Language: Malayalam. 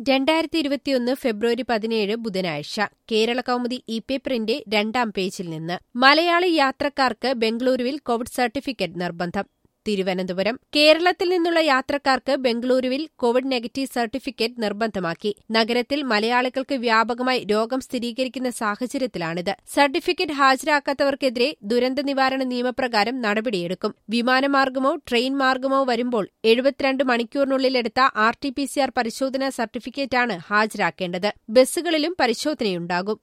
രണ്ടായിരത്തി ഇരുപത്തിയൊന്ന് ഫെബ്രുവരി പതിനേഴ് ബുധനാഴ്ച കേരള കൗമുദി ഇ പേപ്പറിന്റെ രണ്ടാം പേജിൽ നിന്ന് മലയാളി യാത്രക്കാർക്ക് ബംഗളൂരുവിൽ കോവിഡ് സർട്ടിഫിക്കറ്റ് നിർബന്ധം തിരുവനന്തപുരം കേരളത്തിൽ നിന്നുള്ള യാത്രക്കാർക്ക് ബംഗളൂരുവിൽ കോവിഡ് നെഗറ്റീവ് സർട്ടിഫിക്കറ്റ് നിർബന്ധമാക്കി നഗരത്തിൽ മലയാളികൾക്ക് വ്യാപകമായി രോഗം സ്ഥിരീകരിക്കുന്ന സാഹചര്യത്തിലാണിത് സർട്ടിഫിക്കറ്റ് ഹാജരാക്കാത്തവർക്കെതിരെ ദുരന്ത നിവാരണ നിയമപ്രകാരം നടപടിയെടുക്കും വിമാനമാർഗമോ ട്രെയിൻ മാർഗമോ വരുമ്പോൾ എഴുപത്തിരണ്ട് മണിക്കൂറിനുള്ളിൽ എടുത്ത R T P C R പരിശോധനാ സർട്ടിഫിക്കറ്റാണ് ഹാജരാക്കേണ്ടത് ബസ്സുകളിലും പരിശോധനയുണ്ടാകും